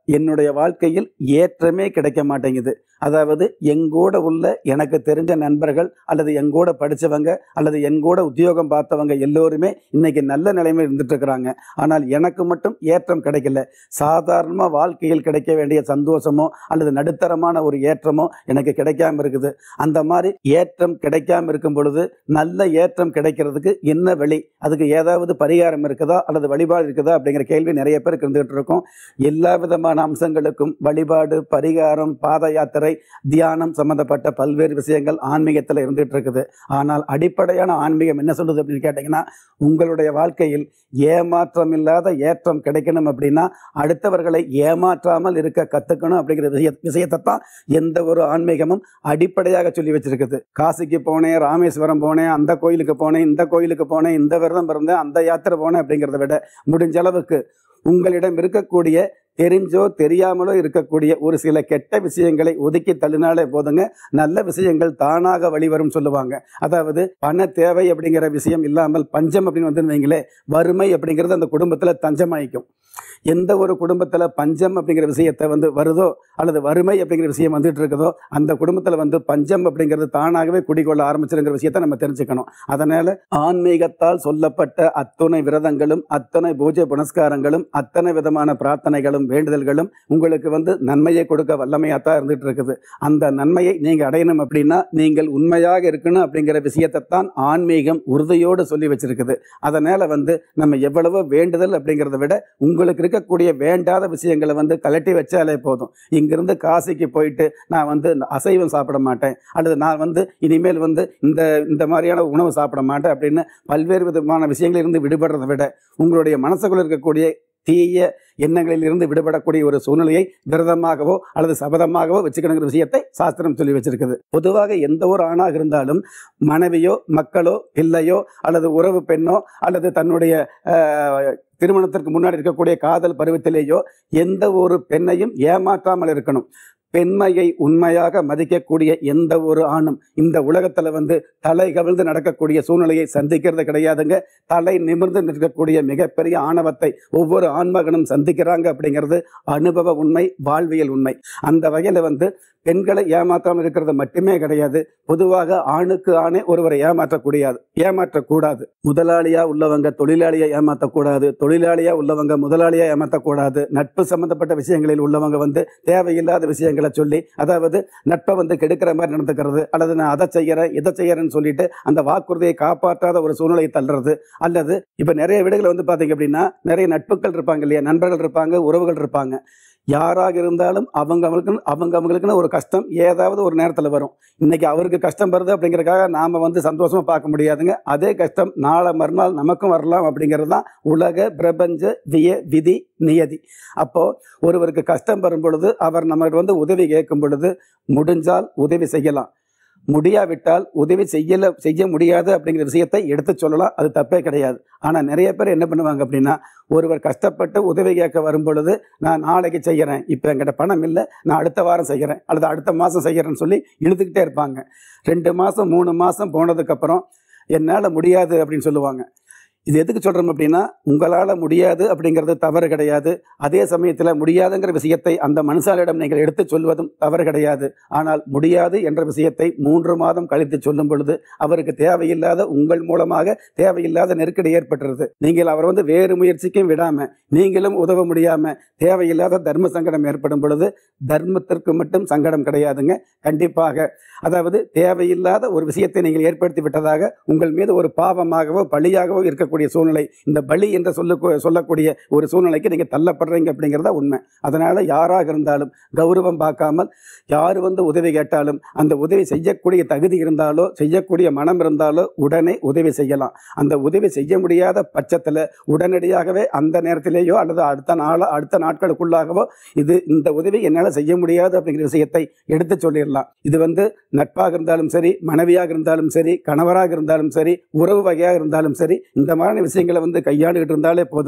என்னுடைய வாழ்க்கையில் ஏற்றமே கிடைக்க மாட்டேங்குது அதாவது எங்கூட உள்ள எனக்கு தெரிஞ்ச நண்பர்கள் அல்லது எங்கூட படித்தவங்க அல்லது எங்கூட உத்தியோகம் பார்த்தவங்க எல்லோருமே இன்னைக்கு நல்ல நிலைமையில் இருந்துட்டு இருக்கிறாங்க ஆனால் எனக்கு மட்டும் ஏற்றம் கிடைக்கல சாதாரணமாக வாழ்க்கையில் கிடைக்க வேண்டிய சந்தோஷமோ அல்லது நடுத்தரமான ஒரு ஏற்றமோ எனக்கு கிடைக்காம இருக்குது அந்த மாதிரி ஏற்றம் கிடைக்காம இருக்கும் பொழுது நல்ல ஏற்றம் கிடைக்கிறதுக்கு என்ன வழி அதுக்கு ஏதாவது பரிகாரம் இருக்குதா அல்லது வழிபாடு இருக்குதா அப்படிங்கிற கேள்வி நிறைய பேருக்கு இருந்துகிட்டு இருக்கும் எல்லா விதமான அம்சங்களுக்கும் வழிபாடு பரிகாரம் பாத யாத்திரை தியானம் சம்பந்தப்பட்ட பல்வேறு விஷயங்கள் ஆன்மீகத்தில் இருந்துகிட்டு இருக்குது ஆனால் அடிப்படையான ஆன்மீகம் என்ன சொல்லுது அப்படின்னு கேட்டிங்கன்னா உங்களுடைய வாழ்க்கையில் ஏமாற்றம் இல்லாத ஏற்றம் கிடைக்கணும் அப்படின்னா அடுத்தவர்களை ஏமாற்றாமல் இருக்க கற்றுக்கணும் அப்படிங்கிற விஷய விஷயத்தை தான் எந்த ஒரு ஆன்மீகமும் அடிப்படையாக சொல்லி வச்சிருக்குது காசிக்கு போனேன் ராமேஸ்வரம் போனேன் அந்த கோயிலுக்கு போனேன் இந்த கோயிலுக்கு போனேன் இந்த விரதம் பிறந்தேன் அந்த யாத்திரை போனேன் அப்படிங்கிறத விட முடிஞ்ச அளவுக்கு உங்களிடம் இருக்கக்கூடிய தெரிஞ்சோ தெரியாமலோ இருக்கக்கூடிய ஒரு சில கெட்ட விஷயங்களை ஒதுக்கி தள்ளினாலே போதுங்க நல்ல விஷயங்கள் தானாக வழிவரும் சொல்லுவாங்க அதாவது பண தேவை அப்படிங்கிற விஷயம் இல்லாமல் பஞ்சம் அப்படின்னு வந்து வைங்களே வறுமை அப்படிங்கிறது அந்த குடும்பத்தில் தஞ்சமாயிக்கும் எந்த ஒரு குடும்பத்தில் பஞ்சம் அப்படிங்கிற விஷயத்தை வந்து வருதோ அல்லது வறுமை அப்படிங்கிற விஷயம் வந்துட்டு இருக்குதோ அந்த குடும்பத்தில் வந்து பஞ்சம் அப்படிங்கிறது தானாகவே குடிகொள்ள ஆரம்பிச்சிருங்கிற விஷயத்தை நம்ம தெரிஞ்சுக்கணும் அதனால ஆன்மீகத்தால் சொல்லப்பட்ட அத்துணை விரதங்களும் அத்தனை பூஜை புனஸ்காரங்களும் அத்தனை விதமான பிரார்த்தனைகளும் வேண்டுதல்களும் உங்களுக்கு வந்து நன்மையை கொடுக்க வல்லமையாக தான் இருந்துட்டு இருக்குது அந்த நன்மையை நீங்கள் அடையணும் அப்படின்னா நீங்கள் உண்மையாக இருக்கணும் அப்படிங்கிற விஷயத்தை தான் ஆன்மீகம் உறுதியோடு சொல்லி வச்சிருக்குது அதனால வந்து நம்ம எவ்வளவோ வேண்டுதல் அப்படிங்கிறத விட உங்களுக்கு இருக்கக்கூடிய வேண்டாத விஷயங்களை வந்து கலட்டி வச்சாலே போதும் இங்கிருந்து காசிக்கு போயிட்டு நான் வந்து அசைவம் சாப்பிட மாட்டேன் அல்லது நான் வந்து இனிமேல் வந்து இந்த இந்த மாதிரியான உணவு சாப்பிட மாட்டேன் அப்படின்னு பல்வேறு விதமான விஷயங்களிலிருந்து விடுபடுறதை விட உங்களுடைய மனசுக்குள்ள இருக்கக்கூடிய தீய எண்ணங்களில் இருந்து விடுபடக்கூடிய ஒரு சூழ்நிலையை விரதமாகவோ அல்லது சபதமாகவோ வச்சுக்கணுங்கிற விஷயத்தை சாஸ்திரம் சொல்லி வச்சிருக்குது பொதுவாக எந்த ஒரு ஆணாக இருந்தாலும் மனைவியோ மக்களோ பிள்ளையோ அல்லது உறவு பெண்ணோ அல்லது தன்னுடைய ஆஹ், திருமணத்திற்கு முன்னாடி இருக்கக்கூடிய காதல் பருவத்திலேயோ எந்த ஒரு பெண்ணையும் ஏமாற்றாமல் இருக்கணும் பெண்மையை உண்மையாக மதிக்கக்கூடிய எந்த ஒரு ஆணும் இந்த உலகத்தில் வந்து தலை கவிழ்ந்து நடக்கக்கூடிய சூழ்நிலையை சந்திக்கிறது கிடையாதுங்க தலை நிமிர்ந்து நிற்கக்கூடிய மிகப்பெரிய ஆணவத்தை ஒவ்வொரு ஆண்மகனும் சந்திக்கிறாங்க அப்படிங்கிறது அனுபவ உண்மை வாழ்வியல் உண்மை அந்த வகையில் வந்து பெண்களை ஏமாற்றாமல் இருக்கிறது மட்டுமே கிடையாது பொதுவாக ஆணுக்கு ஆணே ஒருவரை ஏமாற்றக்கூடியது ஏமாற்றக்கூடாது முதலாளியா உள்ளவங்க தொழிலாளியை ஏமாற்றக்கூடாது தொழிலாளியா உள்ளவங்க முதலாளியா ஏமாற்றக்கூடாது நட்பு சம்பந்தப்பட்ட விஷயங்களில் உள்ளவங்க வந்து தேவையில்லாத விஷயங்களை சொல்லி அதாவது நட்பை வந்து கெடுக்கிற மாதிரி நடந்துக்கிறது அல்லது நான் அதை செய்யறேன் இதை செய்யறேன்னு சொல்லிட்டு அந்த வாக்குறுதியை காப்பாற்றாத ஒரு சூழ்நிலையை தள்ளுறது அல்லது இப்போ நிறைய வீடுகள் வந்து பார்த்தீங்க அப்படின்னா நிறைய நட்புகள் இருப்பாங்க இல்லையா நண்பர்கள் இருப்பாங்க உறவுகள் இருப்பாங்க யாராக இருந்தாலும் அவங்க அவங்களுக்கு அவங்க அவங்களுக்குன்னு ஒரு கஷ்டம் ஏதாவது ஒரு நேரத்தில் வரும் இன்னைக்கு அவருக்கு கஷ்டம் வருது அப்படிங்கிறதுக்காக நாம் வந்து சந்தோஷமா பார்க்க முடியாதுங்க அதே கஷ்டம் நாளை மறுநாள் நமக்கும் வரலாம் அப்படிங்கிறது தான் உலக பிரபஞ்ச விய விதி நியதி அப்போ ஒருவருக்கு கஷ்டம் வரும் பொழுது அவர் நமக்கு வந்து உதவி கேட்கும் பொழுது முடிஞ்சால் உதவி செய்யலாம் முடியாவிட்டால் உதவி செய்யல செய்ய முடியாது அப்படிங்கிற விஷயத்தை எடுத்து சொல்லலாம் அது தப்பே கிடையாது ஆனால் நிறைய பேர் என்ன பண்ணுவாங்க அப்படின்னா ஒருவர் கஷ்டப்பட்டு உதவி கேட்க வரும் பொழுது நான் நாளைக்கு செய்கிறேன் இப்போ என்கிட்ட பணம் இல்லை நான் அடுத்த வாரம் செய்கிறேன் அல்லது அடுத்த மாதம் செய்கிறேன்னு சொல்லி இழுத்துக்கிட்டே இருப்பாங்க ரெண்டு மாதம் மூணு மாதம் போனதுக்கப்புறம் என்னால் முடியாது அப்படின்னு சொல்லுவாங்க இது எதுக்கு சொல்கிறோம் அப்படின்னா உங்களால் முடியாது அப்படிங்கிறது தவறு கிடையாது அதே சமயத்தில் முடியாதுங்கிற விஷயத்தை அந்த மனுஷாலிடம் நீங்கள் எடுத்து சொல்வதும் தவறு கிடையாது ஆனால் முடியாது என்ற விஷயத்தை மூன்று மாதம் கழித்து சொல்லும் பொழுது அவருக்கு தேவையில்லாத உங்கள் மூலமாக தேவையில்லாத நெருக்கடி ஏற்பட்டுருது நீங்கள் அவர் வந்து வேறு முயற்சிக்கும் விடாமல் நீங்களும் உதவ முடியாமல் தேவையில்லாத தர்ம சங்கடம் ஏற்படும் பொழுது தர்மத்திற்கு மட்டும் சங்கடம் கிடையாதுங்க கண்டிப்பாக அதாவது தேவையில்லாத ஒரு விஷயத்தை நீங்கள் ஏற்படுத்தி விட்டதாக உங்கள் மீது ஒரு பாவமாகவோ பழியாகவோ இருக்கக்கூடிய சூழ்நிலை இந்த பலி என்று சொல்ல சொல்லக்கூடிய ஒரு சூழ்நிலைக்கு நீங்கள் தள்ளப்படுறீங்க அப்படிங்கிறத உண்மை அதனால் யாராக இருந்தாலும் கௌரவம் பார்க்காமல் யார் வந்து உதவி கேட்டாலும் அந்த உதவி செய்யக்கூடிய தகுதி இருந்தாலோ செய்யக்கூடிய மனம் இருந்தாலோ உடனே உதவி செய்யலாம் அந்த உதவி செய்ய முடியாத பட்சத்தில் உடனடியாகவே அந்த நேரத்திலேயோ அல்லது அடுத்த நாள் அடுத்த நாட்களுக்குள்ளாகவோ இது இந்த உதவி என்னால் செய்ய முடியாது அப்படிங்கிற விஷயத்தை எடுத்து சொல்லிடலாம் இது வந்து நட்பாக இருந்தாலும் சரி மனைவியாக இருந்தாலும் சரி கணவராக இருந்தாலும் சரி உறவு வகையாக இருந்தாலும் சரி இந்த மாதிரியான விஷயங்களை வந்து கையாண்டுகிட்டு இருந்தாலே போதுங்க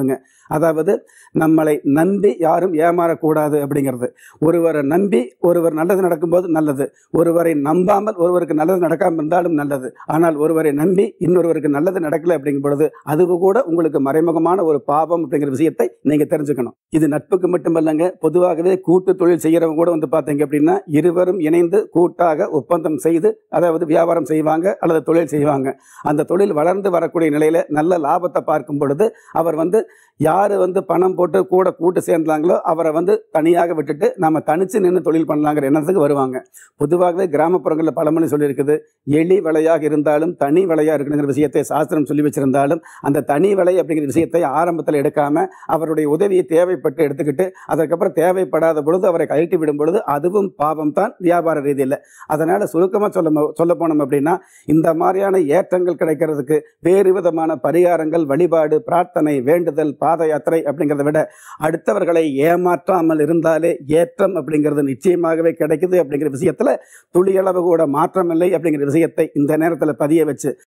அதாவது நம்மளை நம்பி யாரும் ஏமாறக்கூடாது அப்படிங்கிறது ஒருவரை நம்பி ஒருவர் நல்லது நடக்கும்போது நல்லது ஒருவரை நம்பாமல் ஒருவருக்கு நல்லது நடக்காமல் இருந்தாலும் நல்லது ஆனால் ஒருவரை நம்பி இன்னொருவருக்கு நல்லது நடக்கல அப்படிங்கும் பொழுது அது கூட உங்களுக்கு மறைமுகமான ஒரு பாவம் அப்படிங்கிற விஷயத்தை நீங்க தெரிஞ்சுக்கணும் இது நட்புக்கு மட்டுமல்லங்க பொதுவாகவே கூட்டு தொழில் செய்யறவங்க கூட வந்து பார்த்தீங்க அப்படின்னா இருவரும் இணைந்து கூட்டாக ஒப்பந்தம் செய்து அதாவது வியாபாரம் செய்வாங்க அல்லது தொழில் செய்வாங்க அந்த தொழில் வளர்ந்து வரக்கூடிய நிலையில நல்ல லாபத்தை பார்க்கும் பொழுது அவர் வந்து யார் வந்து பணம் போட்டு கூட கூட்டு சேர்ந்தாங்களோ அவரை வந்து தனியாக விட்டுட்டு நம்ம தனிச்சு நின்று தொழில் பண்ணலாங்கிற எண்ணத்துக்கு வருவாங்க பொதுவாகவே கிராமப்புறங்களில் பழமொழி சொல்லியிருக்குது எலி வலையாக இருந்தாலும் தனி வலையாக இருக்கணுங்கிற விஷயத்தை சாஸ்திரம் சொல்லி வச்சிருந்தாலும் அந்த தனி வலை அப்படிங்கிற விஷயத்தை ஆரம்பத்தில் எடுக்காம அவருடைய உதவியை தேவைப்பட்டு எடுத்துக்கிட்டு அதற்கப்புறம் தேவைப்படாத பொழுது அவரை கழட்டி விடும் பொழுது அதுவும் பாவம் தான் வியாபார ரீதியில் அதனால சுருக்கமாக சொல்ல சொல்ல போனோம் அப்படின்னா இந்த மாதிரியான ஏற்றங்கள் கிடைக்கிறதுக்கு வேறு விதமான பரிகாரங்கள் வழிபாடு பிரார்த்தனை வேண்டுதல் பாத யாத்திரை அப்படிங்கிறத விட அடுத்தவர்களை ஏமாற்றாமல் இருந்தாலே ஏற்றம் அப்படிங்கிறது நிச்சயமாகவே கிடைக்குது அப்படிங்கிற விஷயத்துல துளியளவு கூட மாற்றம் இல்லை அப்படிங்கிற விஷயத்தை இந்த நேரத்தில் பதிய வச்சு